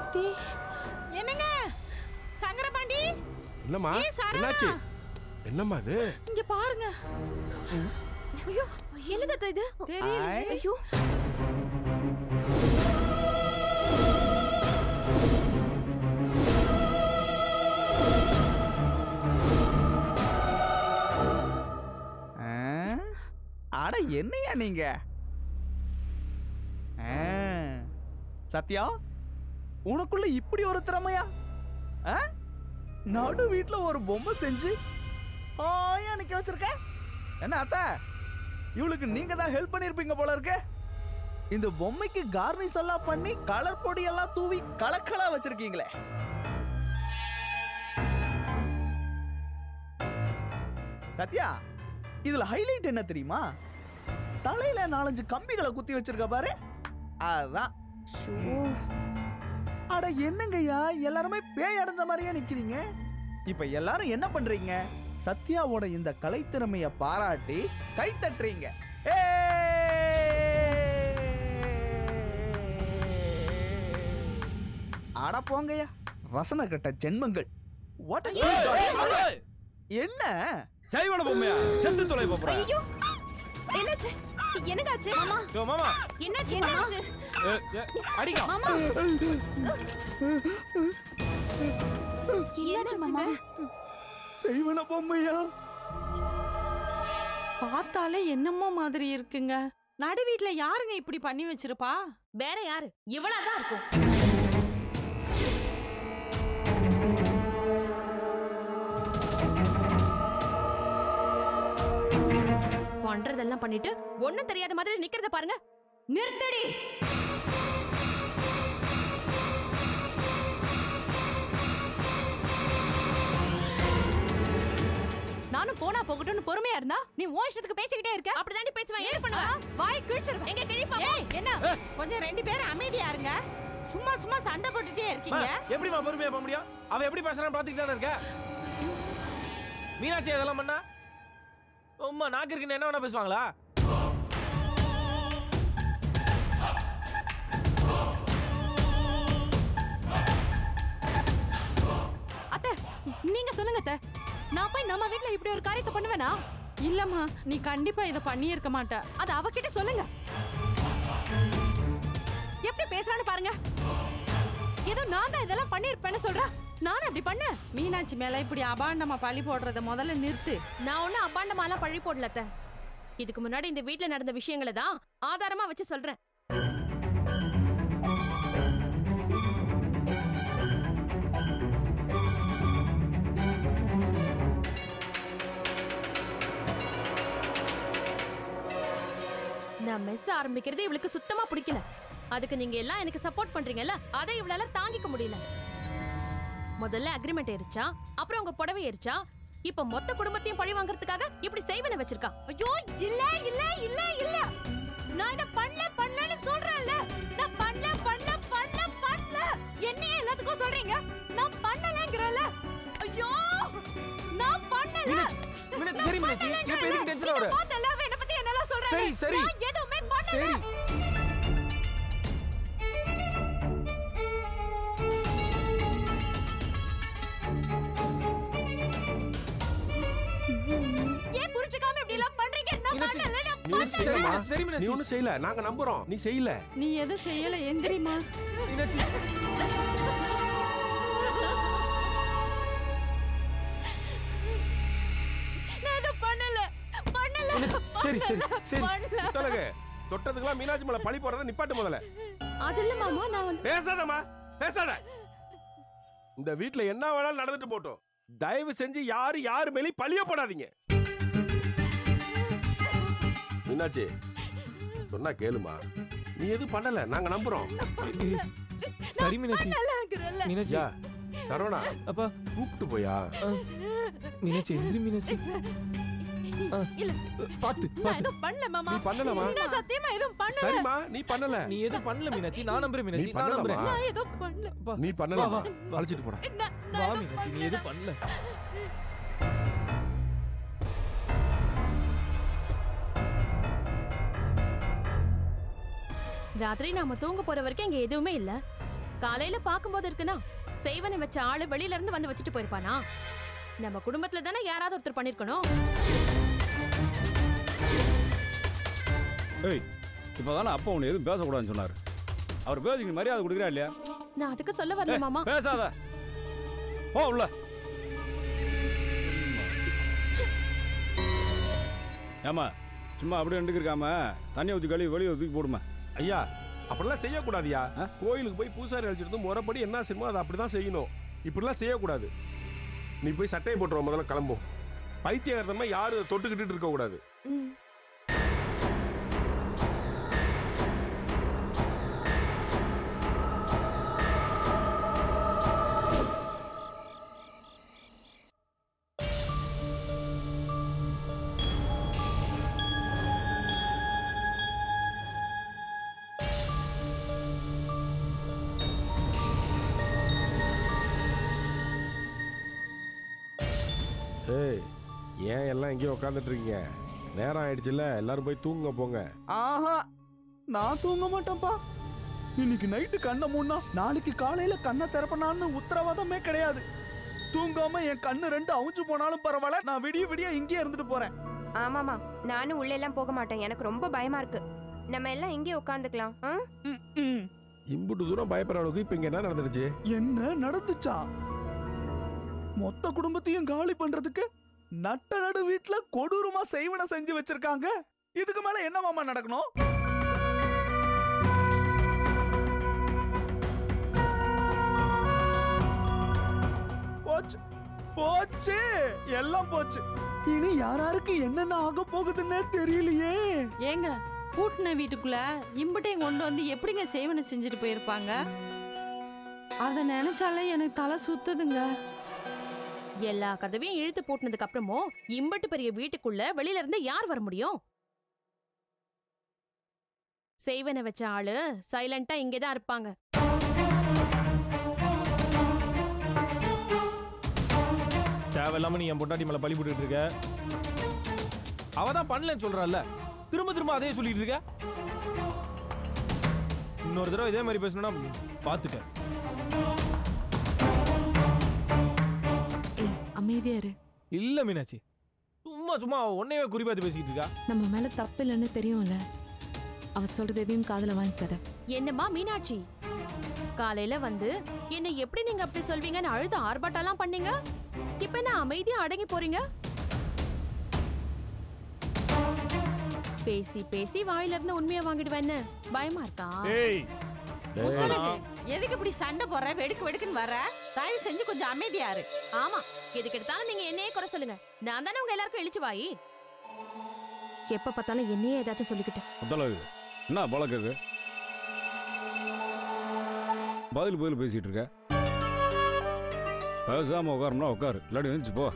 ஆத்தி என்னங்க சங்கரபாண்டி என்னம்மா ஏய், சரவணா. என்னாச்சு என்னம்மா இது இங்க பாருங்க ஐயோ என்னது இது தெரியல ஆய். ஐயோ ஆ? அட என்னையா நீங்க ஆ. சத்யா உனக்குள்ள இப்படி ஒரு திறமையா ஆ? நடு வீட்ல ஒரு பொம்மை செஞ்சு ஆயா நிக்க வச்சிருக்க என்ன அத்தா இவளுக்கு நீங்க தான் ஹெல்ப் பண்ணிருப்பீங்க போல இருக்க இந்த பொம்மைக்கு கார்னிஷ் எல்லாம் பண்ணி கலர் பொடி எல்லாம் தூவி கலக்கலா வச்சிருக்கீங்களே சத்யா இதுல ஹைலைட் என்ன தெரியுமா தலையில நாலஞ்சு கம்பிகளை குத்தி வச்சிருக்க பாரு அதான் அட என்னங்கய்யா எல்லாருமே பேய் அடைஞ்ச மாதிரியே நிக்கிறீங்க இப்ப எல்லாரும் என்ன பண்றீங்க சத்யாவோட இந்த கலைத்திறமைய பாராட்டி கை தட்டுறீங்க அட போங்கய்யா ரசனை கட்ட ஜென்மங்கள் What a ஏய், good ஏய், God. ஏய், என்ன சைவன பொம்மையா செத்து தொலை போறா ஐயோ என்னாச்சு என்னங்காச்சு மாமா யோ மாமா என்னாச்சு என்னாச்சு ஏ, ஏ, அடிக்கா மாமா என்னாச்சு மாமா செய்வன பொம்மையா பார்த்தாலே என்னமோ மாதிரி இருக்குங்க நடு வீட்ல யாருங்க இப்படி பண்ணி வச்சிருப்பா வேற யாரு இவ்வளவுதான் இருக்கும் பண்றதெல்லாம் பண்ணிட்டு ஒண்ணும் தெரியாத மாதிரி நிக்கிறத பாருங்க நிறுத்தடி நானும் போனா போகட்டும்னு பொறுமையா இருந்தா நீ உன் இஷ்டத்துக்கு பேசிக்கிட்டே இருக்க அப்படிதாண்டி பேசுவேன் ஏன் பண்ணுவ வாய் கிழிச்சிருவேன் எங்க கிழிப்பா ஏய் என்ன கொஞ்சம் ரெண்டு பேரும் அமைதியா இருங்க சும்மா சும்மா சண்டை போட்டுட்டே இருக்கீங்க எப்படிமா பொறுமையா போக முடியும் அவ எப்படி பேசுறான்னு பாத்துக்கிட்டு தானே இருக்க மீனாட்சி இதெல்லாம் பண்ணா உம்மா நாக்கு இருக்குன்னு என்ன வேணா பேசுவாங்களா அத்தை நீங்க சொல்லுங்க அத்தை நான் போய் நம்ம வீட்ல இப்படி ஒரு காரியத்தை பண்ணுவேனா இல்லம்மா நீ கண்டிப்பா இத பண்ணியிருக்க மாட்ட அது அவகிட்ட சொல்லுங்க எப்படி பேசுறான்னு பாருங்க ஏதோ நான் தான் இதெல்லாம் பண்ணிருப்பேன்னு சொல்றா நானும் அப்படி பண்ணேன் மீனாட்சி மேல இப்படி அபாண்டமா பழி போடுறத முதல்ல நிறுத்து நான் ஒண்ணும் அபாண்டமாலாம் பழி போடல அத்தை. இதுக்கு முன்னாடி இந்த வீட்ல நடந்த விஷயங்களை தான் ஆதாரமா வச்சு சொல்றேன் நான் மெஸ் ஆரம்பிக்கிறது இவளுக்கு சுத்தமா பிடிக்கல அதுக்கு நீங்க எல்லாம் எனக்கு சப்போர்ட் பண்றீங்கல்ல அதை இவளால தாங்கிக்க முடியல முதல்ல அக்ரிமெண்ட் ஏறிச்சா அப்புறம் உங்க புடவை ஏறிச்சா இப்ப மொத்த குடும்பத்தையும் பழி வாங்குறதுக்காக இப்படி செய்வன வச்சிருக்கா ஐயோ இல்ல இல்ல இல்ல இல்ல நான் இத பண்ணல பண்ணலன்னு சொல்றேன்ல நான் பண்ணல பண்ணல பண்ணல பண்ணல என்னைய எல்லாத்துக்கும் சொல்றீங்க நான் பண்ணலங்கறல ஐயோ நான் பண்ணல மீனாட்சி சரி மீனாட்சி இப்ப எதுக்கு டென்ஷன் ஆகுற பார்த்தல என்ன பத்தி என்னலாம் சொல்றாங்க சரி, சரி. நான் எதுவுமே பண்ணல சரி ஏன் புரிஞ்சுக்காம இப்படி எல்லாம் பண்றீங்க நான் மீனாட்சி, பண்ணல நான் நீ ஒண்ணும் செய்யலம்மா. சரி நீ மீனாட்சி ஒண்ணும் செய்யல நாங்க நம்புறோம் நீ செய்யல நீ எதுவும் செய்யல எந்திரிமா மீனாட்சி நான் எதுவும் பண்ணல பண்ணல சரி சரி சரி பண்ணல தொலகு தொட்டதுக்கெல்லாம் மீனாட்சி மேல பழி போடுறத நிப்பாட்டு முதல்ல அது இல்ல மாமா நான் வந்து பேசாதம்மா பேசாத இந்த வீட்ல என்ன வேணாலும் நடந்துட்டு போட்டோம் தயவு செஞ்சு யாரு யாரு மேலேயும் பழிய போடாதீங்க மீனாட்சி சொன்னா கேளுமா நீ எதுவும் பண்ணல நாங்க நம்புறோம் சரி மீனாட்சி பண்ணலங்கறல மீனாட்சி யா சரவணா அப்பா கூப்பிட்டு போயா மீனாட்சி எந்திரி மீனாட்சி ஆ, இல்ல பாத்து நான் பாத்து எதுவும் பண்ணல மாமா நீ பண்ணலமா நான் சத்தியமா எதுவும் பண்ணல சரிம்மா நீ பண்ணல நீ எதுவும் பண்ணல மீனாட்சி நான் நம்புறேன் நீ மீனாட்சி நான் நம்புறேன் பண்ணலமா நான் எதுவும் பண்ணல வா, நீ வா, பண்ணல வா, வா. அழைச்சிட்டு போடா நான் வா நான் எதுவும் மீனாட்சி நீ எதுவும் பண்ணல ராத்திரி நாம தூங்க போற வரைக்கும் இங்க எதுவுமே இல்ல காலையில பாக்கும்போது இருக்குன்னா செய்வனை வச்ச ஆளு வெளியில இருந்து வந்து வச்சுட்டு போயிருப்பானா நம்ம குடும்பத்துல தானே யாராவது ஒருத்தர் பண்ணிருக்கணும் இப்போ தானே அப்பா உன்னை எதுவும் பேசக்கூடாதுன்னு சொன்னார் அவர் பேசிக்கு மரியாதை கொடுக்குறா இல்லையா நான் அதுக்கு சொல்ல வரல ஏய், மாமா பேசாத போ உள்ள ஏமா சும்மா அப்படியே நின்றுக்கு இருக்காம தண்ணி ஊற்றி கழுவி வெளியே தூக்கி போடுமா ஐயா அப்படிலாம் செய்யக்கூடாதுயா ஆ? கோயிலுக்கு போய் பூசாரி அழைச்சிட்டு முறைப்படி என்ன செய்யணுமோ அதை அப்படிதான் செய்யணும் இப்படிலாம் செய்யக்கூடாது நீ போய் சட்டையை போட்டுருவ முதல்ல கிளம்பும் பைத்தியகாரத்தமா யாரும் தொட்டுக்கிட்டு இருக்க கூடாது ம். ஏய் ஏன் எல்லாம் எங்கேயோ உட்காந்துட்டு இருக்கீங்க நேரம் ஆயிடுச்சுல்ல எல்லாரும் போய் தூங்க போங்க ஆஹா நான் தூங்க மாட்டேன்ப்பா இன்னைக்கு நைட்டு கண்ணை மூடனா நாளைக்கு காலையில கண்ணை திறப்பனான்னு உத்தரவாதமே கிடையாது தூங்காம என் கண்ணு ரெண்டு அவுஞ்சு போனாலும் பரவாயில்ல நான் விடிய விடிய இங்கேயே இருந்துட்டு போறேன் ஆமாமா நானும் உள்ள எல்லாம் போக மாட்டேன் எனக்கு ரொம்ப பயமா இருக்கு நம்ம எல்லாம் இங்கே உட்காந்துக்கலாம் ம், ம். இம்புட்டு தூரம் பயப்படுற அளவுக்கு இப்ப இங்க என்ன நடந்துருச்சு என்ன நடந்துச்சா மொத்த குடும்பத்தையும் காலி பண்றதுக்கு நட்ட நடு வீட்டுல கொடூரமா செய்வன செஞ்சு வச்சிருக்காங்க இதுக்கு மேல என்ன மாமா நடக்கணும் போச்சு போச்சு எல்லாம் போச்சு இனி யாராருக்கு என்னென்ன ஆக போகுதுன்னே தெரியலையே ஏங்க பூட்டின வீட்டுக்குள்ள இம்பட்டையும் கொண்டு வந்து எப்படிங்க சேவனை செஞ்சுட்டு போயிருப்பாங்க அதை நினைச்சாலே எனக்கு தலை சுத்துதுங்க எல்லா கதவையும் இழுத்து பூட்டினதுக்கு அப்புறமும் இம்பட்டு பெரிய வீட்டுக்குள்ள வெளியில இருந்து யார் வர முடியும் செய்வனை வச்ச ஆளு சைலண்டா இங்கதான் இருப்பாங்க தேவையில்லாம நீ என் பொண்டாட்டி மேல பழி போட்டுட்டு இருக்க அவ தான் பண்ணலன்னு சொல்றால திரும்ப திரும்ப அதே சொல்லிட்டு இருக்க இன்னொரு தடவை இதே மாதிரி பேசணும்னா பாத்துக்க ஏய் அமைதியா இரு இல்ல மீனாட்சி சும்மா சும்மா அவ உன்னையவே குறிப்பாத்து பேசிக்கிட்டு இருக்கா நம்ம மேல தப்பு இல்லைன்னு தெரியும்ல அவ சொல்றது எதையும் காதுல வாங்கிக்காத என்னம்மா மீனாட்சி காலையில வந்து என்ன எப்படி நீங்க அப்படி சொல்வீங்கன்னு அழுது ஆர்ப்பாட்டம்லாம் பண்ணீங்க இப்ப என்ன அமைதியா அடங்கி போறீங்க பேசி பேசி வாயில இருந்து உண்மையை வாங்கிடுவேன்னு பயமா இருக்கா ஏய் டேய், முத்தழகு, எதுக்கு இப்படி சண்டை போடுற வெடுக்கு வெடுக்குன்னு வர தயவு செஞ்சு கொஞ்சம் அமைதியா இரு ஆமா எதுக்கு எடுத்தாலும் நீங்க என்னையே குறை சொல்லுங்க நான் தானே உங்க எல்லாருக்கும் இழிச்சு வாயி எப்ப பார்த்தாலும் என்னையே ஏதாச்சும் சொல்லிக்கிட்டு முத்தளவு என்ன பழக்கது பதில் பதில் பேசிட்டு இருக்க பேசாம உட்காரணும்னா உட்காரு இல்லாட்டி எழுந்துச்சு போ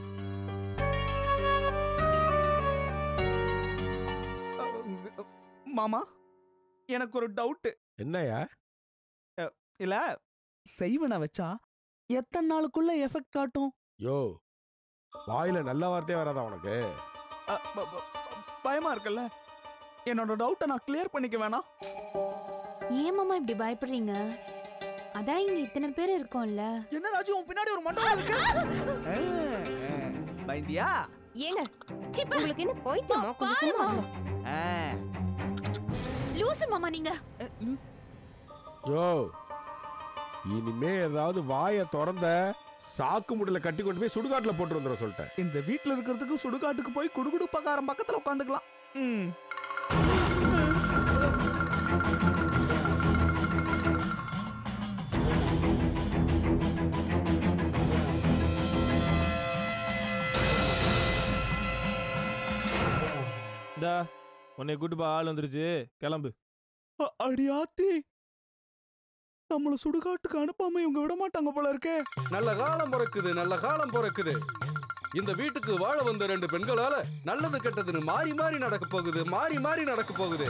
மாமா எனக்கு ஒரு டவுட் என்னய்யா இல்ல செய்வன வச்சா எத்தனை நாளுக்குள்ள எஃபெக்ட் காட்டும் யோ வாயில நல்ல வார்த்தையே வராதா உனக்கு அ, ப- ப- பயமா இருக்குல்ல என்னோட டவுட்டை நான் கிளியர் பண்ணிக்க வேணாம் ஏன் மாமா இப்படி பயப்படுறீங்க அதான் இங்க இத்தனை பேர் இருக்கோம்ல என்ன ராஜு உன் பின்னாடி ஒரு மண்டபம் இருக்கு ஆ, ஆ. பயந்தியா ஏங்க உங்களுக்கு என்ன போய்த்தமா கொஞ்சம் சும்மா இருங்க. ஆ. லூசு மாமா நீங்க ம், யோ இனிமே ஏதாவது வாயை திறந்த சாக்கு முடியல கட்டி கொண்டு போய் சுடுகாட்டுல போட்டு வந்துட சொல்லிட்டேன் இந்த வீட்ல இருக்கிறதுக்கு சுடுகாட்டுக்கு போய் குடுகுடு பகாரம் பக்கத்துல உட்காந்துக்கலாம் ம் இந்தா உன்னை கூட்டு போ ஆள் வந்துருச்சு கிளம்பு அ- அடியாத்தி நம்மள சுடுகாட்டுக்கு அனுப்பாம இவங்க விட மாட்டாங்க போல இருக்கே நல்ல காலம் பிறக்குது நல்ல காலம் பிறக்குது இந்த வீட்டுக்கு வாழ வந்த ரெண்டு பெண்களால நல்லது கெட்டதுன்னு மாறி மாறி நடக்க போகுது மாறி மாறி நடக்க போகுது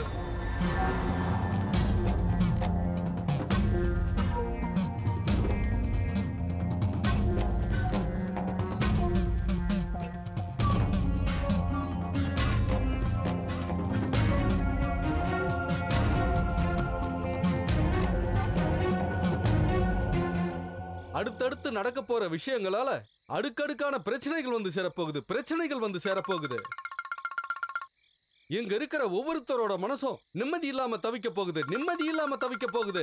அடுத்தடுத்து நடக்க போற விஷயங்களால அடுக்கடுக்கான பிரச்சனைகள் வந்து சேரப்போகுது பிரச்சனைகள் வந்து சேரப்போகுது இங்க இருக்கிற ஒவ்வொருத்தரோட மனசும் நிம்மதி இல்லாம தவிக்க போகுது நிம்மதி இல்லாம தவிக்க போகுது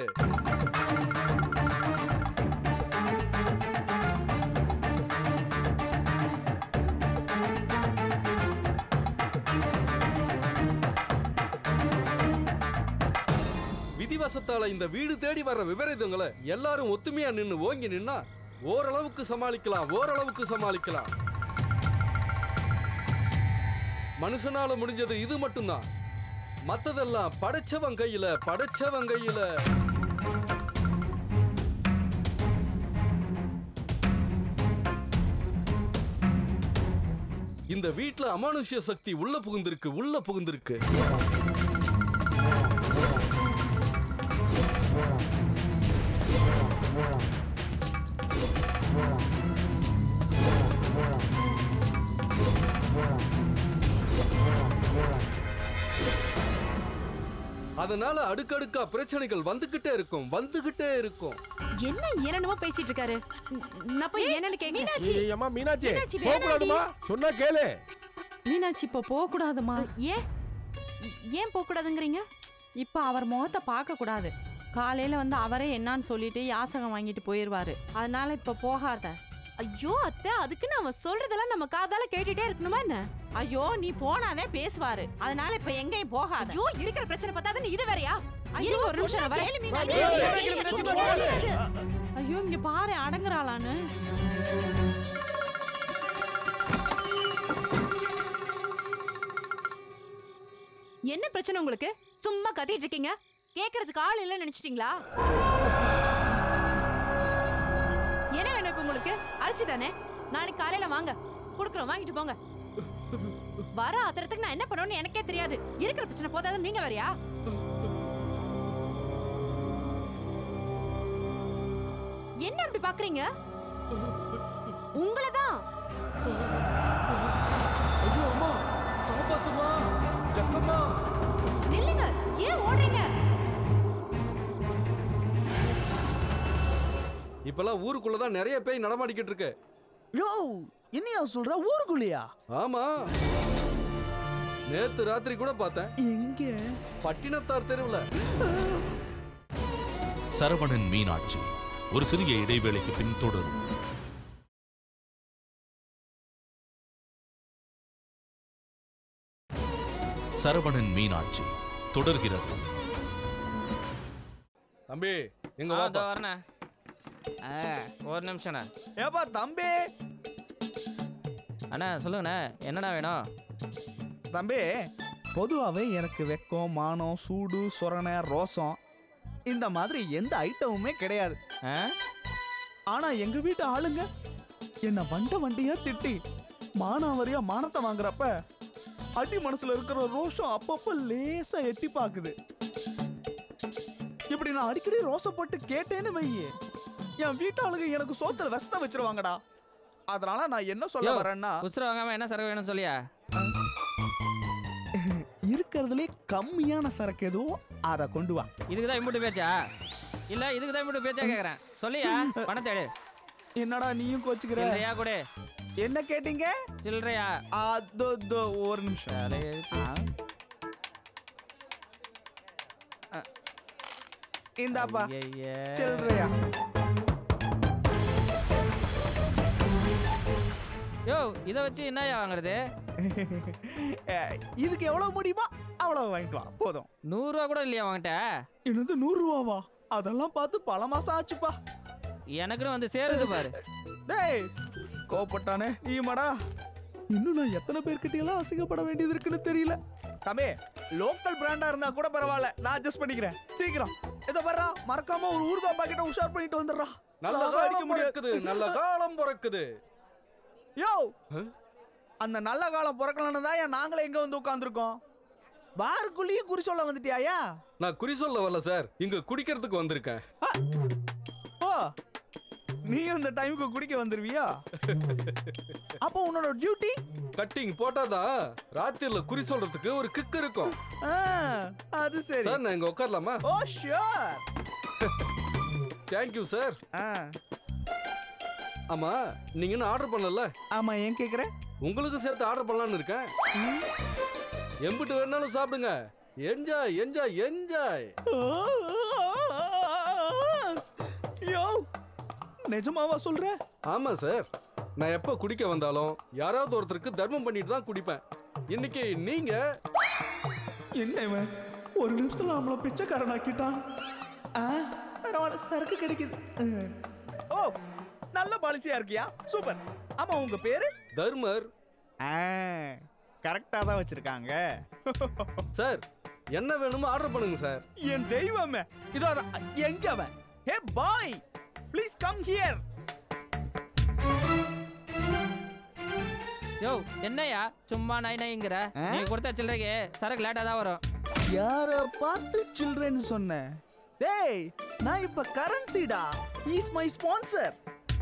விதிவசத்தால இந்த வீடு தேடி வர்ற விபரீதங்களை எல்லாரும் ஒத்துமையா நின்னு ஓங்கி நின்னா ஓரளவுக்கு சமாளிக்கலாம் ஓரளவுக்கு சமாளிக்கலாம் மனுஷனால முடிஞ்சது இது மட்டும்தான் மத்ததெல்லாம் படைச்சவன் கையில படைச்சவன் கையில இந்த வீட்ல அமானுஷ்ய சக்தி உள்ள புகுந்திருக்கு உள்ள புகுந்திருக்கு அதனால அடுக்கடுக்கா பிரச்சனைகள் வந்துகிட்டே இருக்கும் வந்துகிட்டே இருக்கும் என்ன என்னென்னமோ பேசிட்டு இருக்காரு ந- நான் போய் என்னன்னு கேக்குறேன் ஏய், அம்மா மீனாட்சி மீனாட்சி, போக கூடாதுமா சொன்னா கேளு மீனாட்சி இப்போ போக கூடாதுமா ஏன் ஏன் போக கூடாதுங்கிறீங்க இப்போ அவர் முகத்தை பார்க்க கூடாது காலையில வந்து அவரே என்னன்னு சொல்லிட்டு யாசகம் வாங்கிட்டு போயிடுவாரு அதனால இப்போ போகாத ஐயோ அத்தை அதுக்குன்னு அவன் சொல்றதெல்லாம் நம்ம காதால கேட்டுட்டே இருக்கணுமா என்ன ஐயோ நீ போனாதே பேசுவாரு அதனால இப்ப எங்கேயும் போகாத ஐயோ இருக்கிற பிரச்சனை பார்த்தாதான் இது வேறயா ஐயோ, இருங்க ஒரு நிமிஷம் நான் சொன்னா வரேன். கேளு மீனாட்சி. ஐயோ, ஐயோ, ஐயோ, மீனாட்சி, ஐயோ, மீனாட்சி. ஐயோ இங்க பாரு அடங்குறாளான்னு என்ன பிரச்சனை உங்களுக்கு சும்மா கத்திட்டு இருக்கீங்க கேக்குறதுக்கு ஆள் இல்லைன்னு நினைச்சிட்டீங்களா என்ன வேணும் இப்ப உங்களுக்கு அரிசி தானே நாளைக்கு காலையில வாங்க குடுக்குறோம் வாங்கிட்டு போங்க வர ஆத்திரத்துக்கு நான் என்ன பண்ணணும்னு எனக்கே தெரியாது இருக்கிற பிரச்சனை போதாதான் நீங்க வரியா என்ன அப்படி பாக்குறீங்க உங்களதான் ஐயோ அம்மா காப்பாத்துமா ஜக்கம்மா நில்லுங்க ஏன் ஓடுறீங்க இப்பெல்லாம் ஊருக்குள்ளதான் நிறைய பேய் நடமாடிக்கிட்டு இருக்கு யோ என்னையா சொல்ற ஊருக்குள்ளையா ஆமா நேத்து ராத்திரி கூட பார்த்தேன் எங்க பட்டினத்தார் தெருவுல சரவணன் மீனாட்சி ஒரு சிறிய இடைவேளைக்கு பின் தொடரும் சரவணன் மீனாட்சி தொடர்கிறது தம்பி எங்க ஆ, இதோ வாப்பா வரேண்ணே ஒரு நிமிஷம்ண்ணே ஏப்பா தம்பி அண்ணா சொல்லுங்கண்ணே என்னண்ணா வேணும் தம்பி பொதுவாகவே எனக்கு வெக்கம் மானம் சூடு சொரணை ரோசம் இந்த மாதிரி எந்த ஐட்டமுமே கிடையாது ஆனா எங்க வீட்டு ஆளுங்க என்ன வண்ட வண்டியா திட்டி மானாவரியா மானத்தை வாங்குறப்ப அடி மனசுல இருக்கிற ரோஷம் அப்பப்ப லேசா எட்டி பாக்குது இப்படி நான் அடிக்கடி ரோசப்பட்டு கேட்டேன்னு வையே என் வீட்டு ஆளுங்க எனக்கு சோத்துல விஷத்தை வச்சிருவாங்கடா அதனால நான் என்ன சொல்ல யோ, வரேன்னா உசுர வாங்காம என்ன சரக்கு வேணும் சொல்லியா இருக்கிறதுலே கம்மியான சரக்கு எதுவும் அதை கொண்டு வா இதுக்கு தான் இம்புட்டு பேச்சா இல்ல இதுக்கு தான் இம்புட்டு பேச்சா கேக்குறேன் சொல்லியா பணத்தை எடு என்னடா நீயும் கோச்சுக்கிற சில்லறையா கொடு என்ன கேட்டீங்க சில்லறையா அதோ தோ ஒரு நிமிஷம் ஆ. ஆ. இந்தாப்பா ஐயையே. சில்லறையா யோ இத வச்சு என்னயா வாங்குறது ஏய், இதுக்கு எவ்வளவு முடியுமா அவ்வளவு வாங்கிட்டு வா போதும் நூறு ரூபா கூட இல்லையா வாங்கிட்ட என்னது நூறு ரூபாவா அதெல்லாம் பார்த்து பல மாசம் ஆச்சுப்பா எனக்குன்னு வந்து சேருது பாரு டேய் கோபப்பட்டானே நீமாடா இன்னும் நான் எத்தனை பேர்கிட்ட எல்லாம் அசிங்கப்பட வேண்டியது இருக்குன்னு தெரியல தம்பி லோக்கல் பிராண்டா இருந்தா கூட பரவாயில்ல நான் அட்ஜஸ்ட் பண்ணிக்கிறேன் சீக்கிரம் இத வர்றா மறக்காம ஒரு ஊர்கா பாக்கெட்டை உஷார் பண்ணிட்டு வந்துடுறா நல்ல லாபம் அடிக்க காலம் பிறக்குது நல்ல காலம் பிறக்குது யோ அந்த நல்ல காலம் பிறக்கலன்னு தான் ஏன் நாங்களே எங்க வந்து உட்கார்ந்துருக்கோம் பாருக்குள்ளேயே குறி சொல்ல வந்துட்டியாயா நான் குறி சொல்ல வரல சார் இங்க குடிக்கிறதுக்கு வந்திருக்கேன் ஓ நீ அந்த டைமுக்கு குடிக்க வந்துருவியா அப்போ உன்னோட டியூட்டி கட்டிங் போட்டாதான் ராத்திரில குறி சொல்றதுக்கு ஒரு கிக் இருக்கும் அது சரி சார் நான் இங்க உட்காரலாமா ஓ ஷியோர் தேங்க்யூ சார் ஆ ஆமா நீங்க இன்னும் ஆர்டர் பண்ணல ஆமா ஏன் கேக்குற உங்களுக்கு சேர்த்து ஆர்டர் பண்ணலாம்னு இருக்கேன் எம்பிட்டு வேணாலும் சாப்பிடுங்க என்ஜாய் என்ஜாய் என்ஜாய் யோ நிஜமாவா சொல்ற ஆமா சார் நான் எப்ப குடிக்க வந்தாலும் யாராவது ஒருத்தருக்கு தர்மம் பண்ணிட்டு தான் குடிப்பேன் இன்னைக்கு நீங்க என்ன இவன் ஒரு நிமிஷத்துல நம்மள பிச்சைக்காரனாக்கிட்டான் ஆ, பரவாயில்ல சரக்கு கிடைக்குது ம். ஓ நல்ல பாலிசியா இருக்கியா சூப்பர் ஆமா உங்க பேரு தர்மர் கரெக்டா தான் வச்சிருக்காங்க சார் என்ன வேணுமோ ஆர்டர் பண்ணுங்க சார் என் தெய்வமே இதோ அதான். எங்க அவன் hey boy please come here yo என்னய்யா சும்மா நை நைங்கிற ஆ? நீ கொடுத்த சில்லறைக்கு சரக்கு லேட்டா தான் வரும் யார பார்த்து சில்ட்ரன் சொன்னேன் டேய் நான் இப்ப கரன்சிடா இஸ் மை ஸ்பான்சர்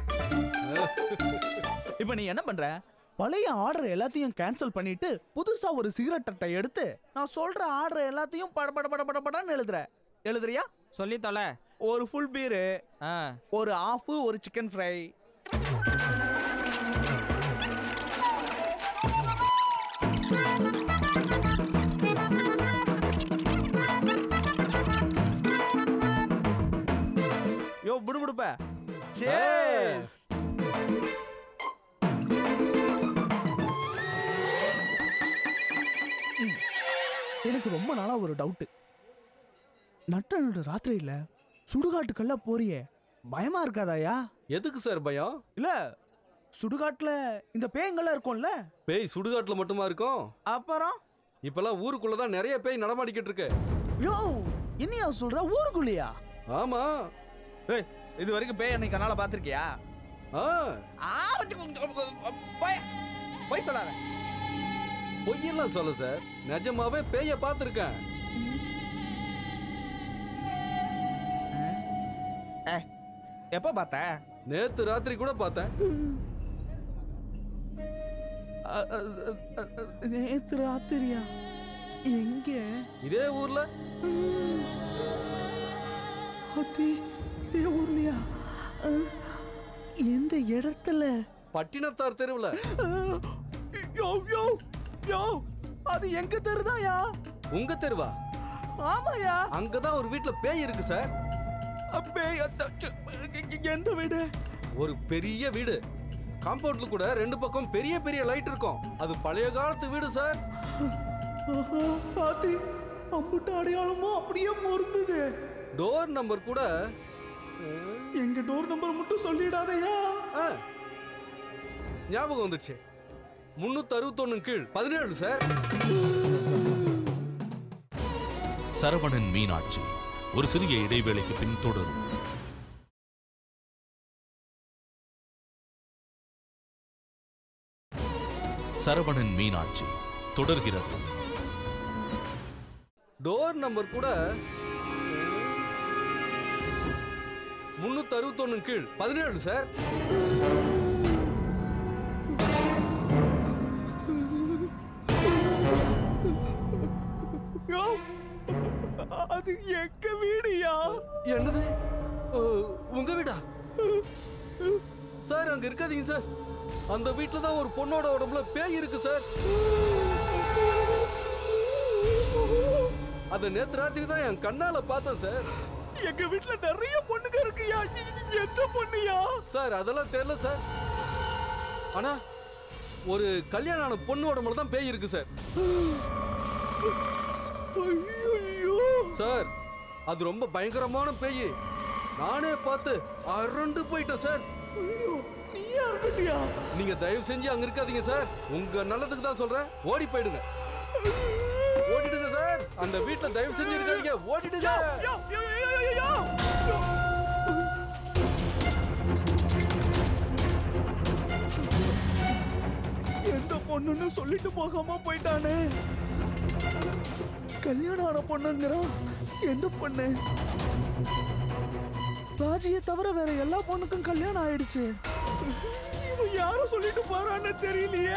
இப்போ நீ என்ன பண்ற பழைய ஆர்டர் எல்லாத்தையும் கேன்சல் பண்ணிட்டு புதுசா ஒரு சிகரெட் அட்டை எடுத்து நான் சொல்ற ஆர்டர் எல்லாத்தையும் பட பட பட பட படன்னு எழுதுற எழுதுறியா சொல்லி தொலை ஒரு ஃபுல் பீரு ஆ ஒரு ஆஃப் ஒரு சிக்கன் ஃப்ரை யோ புடுபுடுப்ப சேஸ் எனக்கு ரொம்ப நாளா ஒரு டவுட் நட்ட நடு ராத்திரியில சுடுகாட்டுக்கல்ல போறியே பயமா இருக்காதாயா எதுக்கு சார் பயம் இல்ல சுடுகாட்டுல இந்த பேய்ங்கெல்லாம் இருக்கும்ல பேய் சுடுகாட்டுல மட்டுமா இருக்கும் அப்புறம் இப்பெல்லாம் ஊருக்குள்ள தான் நிறைய பேய் நடமாடிக்கிட்டு இருக்கு யோ என்னையா சொல்ற ஊருக்குள்ளயா ஆமா ஏய் இது வரைக்கும் பேய் அன்னைக்கு கண்ணால பாத்திருக்கியா ஆ ஆ, வச்சு கொ- போய் போய் சொல்லாத பொய்யெல்லாம் சொல்ல சார் நிஜமாவே பேய பார்த்துருக்கேன் எப்ப பார்த்த நேத்து ராத்திரி கூட பார்த்தேன் அ, அ, அ, அ, நேத்து ராத்திரியா எங்க இதே ஊர்ல அத்தி இதே ஊர்லயா அ, எந்த இடத்துல பட்டினத்தார் தெருவுல யோ யோ யோ அது எங்க தெருதாயா உங்க தெருவா ஆமாயா அங்கதான் ஒரு வீட்ல பேய் இருக்கு சார் பேய் அத்த- ச்ச- எந்த வீடு ஒரு பெரிய வீடு காம்பவுண்ட்ல கூட ரெண்டு பக்கம் பெரிய பெரிய லைட் இருக்கும் அது பழைய காலத்து வீடு சார் ஆஹா, பாத்தி அம்புட்ட அடையாளமும் அப்படியே பொருந்தது டோர் நம்பர் கூட எங்க டோர் நம்பர் மட்டும் சொல்லிடாதயா ஆ, ஞாபகம் வந்துச்சு முன்னூத்தி அறுபத்தொன்னு கீழ் பதினேழு சார் சரவணன் மீனாட்சி ஒரு சிறிய இடைவேளைக்கு பின் தொடரும் சரவணன் மீனாட்சி தொடர்கிறது டோர் நம்பர் கூட முன்னூத்தி அறுபத்தொன்னு கீழ் பதினேழு சார் யோ, அது எங்க வீடுயா என்னது ஓ, உங்க வீடா சார் அங்க இருக்காதீங்க சார் அந்த வீட்ல தான் ஒரு பொண்ணோட உடம்புல பேய் இருக்கு சார் அத நேத்து ராத்திரி தான் என் கண்ணால பார்த்தேன் சார் எங்க வீட்ல நிறைய பொண்ணுங்க இருக்குயா இது எந்த பொண்ணுயா சார் அதெல்லாம் தெரியல சார் ஆனா ஒரு கல்யாணம் ஆன பொண்ணு உடம்புல தான் பேய் இருக்கு சார் ஐயோ சார் அது ரொம்ப பயங்கரமான பேய் நானே பார்த்து அரண்டு போயிட்டேன் சார் நீ யாருக்கிட்டியா நீங்க தயவு செஞ்சு அங்க இருக்காதீங்க சார் உங்க நல்லதுக்கு தான் சொல்றேன் ஓடி போயிடுங்க ஓடிடுங்க சார் அந்த வீட்ல தயவு செஞ்சு இருக்காதீங்க ஓடிடுங்க யோ, யோ, யோ, யோ, யோ, யோ. எந்த பொண்ணுன்னு சொல்லிட்டு போகாம போயிட்டானே கல்யாணம் ஆன பொண்ணுங்கிறான் எந்த பொண்ணு ராஜியை தவிர வேற எல்லா பொண்ணுக்கும் கல்யாணம் ஆயிடுச்சு இவன் யாரும் சொல்லிட்டு போறான்னு தெரியலையே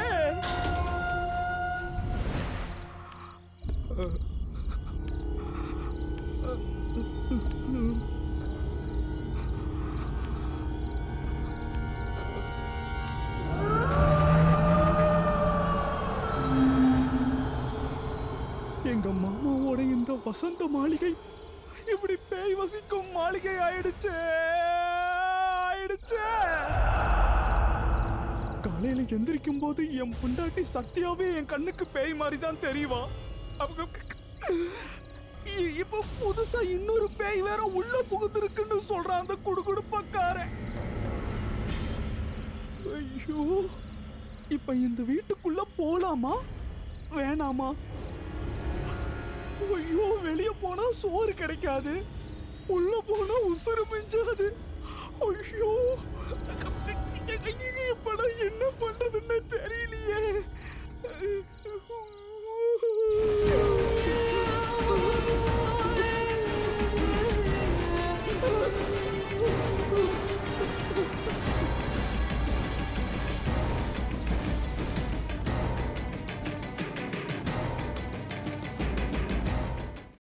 வசந்த மாளிகை இப்படி பேய் வசிக்கும் மாளிகை ஆயிடுச்சே ஆயிடுச்சே காலையில எந்திரிக்கும் போது என் பொண்டாட்டி சத்யாவே என் கண்ணுக்கு பேய் மாதிரி தான் தெரியவா அவங்க இ- இப்ப புதுசா இன்னொரு பேய் வேற உள்ள புகுந்திருக்குன்னு சொல்றான் அந்த குடுகுடுப்பக்காரன் ஐயோ இப்ப இந்த வீட்டுக்குள்ள போலாமா வேணாமா ஐயோ வெளிய போனா சோறு கிடைக்காது உள்ள போனா உசுறு மிஞ்சாது ஐயோ இப்ப நான் என்ன பண்றதுன்னு தெரியல